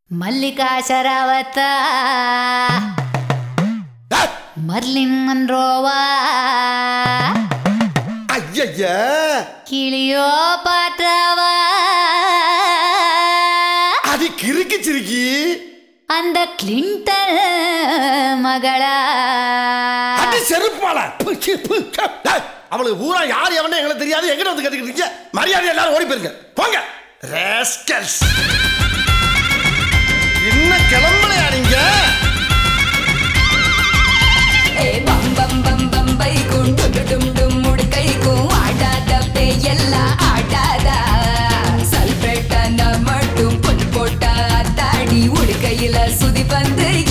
Mallika ಶರಾವತ Merlion ಮನ್ರೋವಾ ஐயய்யா கிளியோ பாட்டாவா அது கிறுக்கு சிரிக்கி அந்த கிளின்டன் மகளா அது செருப்பால பு, சி, பு, க. டேய், அவளுக்கு பூரா யார் எவனே எங்களுக்கு தெரியாது எங்கிட்ட வந்து கத்துக்கிட்டு இருக்கீங்க மரியாதை எல்லாரும் ஓடி போயிருங்க போங்க ராஸ்கல்ஸ் என்ன கிளம்பலையா நீங்க ஏ பம் பம் பம் பம் பைக்கும் டுடு டும் டும் முடுக்கைக்கும் ஆடாத பேயெல்லாம் ஆடாதா சல்பேட்டான மட்டும் பொன் போட்டா தாடி உடுக்கையில சுதி வந்து